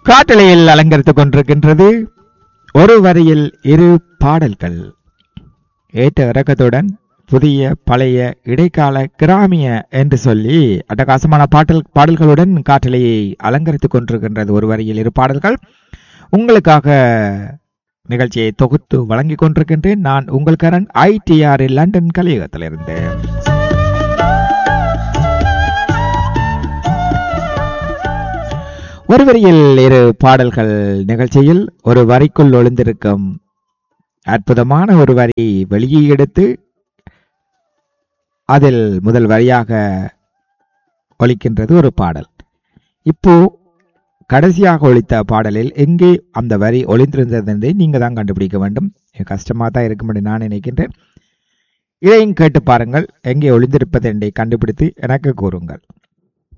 காட்டலையில் அலங்கரித்துக் கொண்டிருக்கின்றது ஒரு வரியில் இரு பாடல்கள் ஏற்ற இறக்கத்துடன் புதிய பழைய இடைக்கால கிராமிய என்று சொல்லி அட்டகாசமான பாடல் பாடல்களுடன் காற்றலையை அலங்கரித்துக் கொண்டிருக்கின்றது ஒரு வரியில் இரு பாடல்கள் உங்களுக்காக நிகழ்ச்சியை தொகுத்து வழங்கிக் கொண்டிருக்கின்றேன் நான் உங்கள் கரண் ஐடிஆர் லண்டன் கலையகத்திலிருந்து ஒரு வரியில் இரு பாடல்கள் நிகழ்ச்சியில் ஒரு வரிக்குள் ஒளிந்திருக்கும் அற்புதமான ஒரு வரி வெளியே எடுத்து அதில் முதல் வரியாக ஒலிக்கின்றது ஒரு பாடல் இப்போ கடைசியாக ஒலித்த பாடலில் எங்கே அந்த வரி ஒளிந்திருந்தது என்பதை நீங்க தான் கண்டுபிடிக்க வேண்டும் கஷ்டமா தான் இருக்கும் என்று நான் நினைக்கின்றேன் இதையும் கேட்டு பாருங்கள் எங்கே ஒளிந்திருப்பது என்பதை கண்டுபிடித்து எனக்கு கூறுங்கள்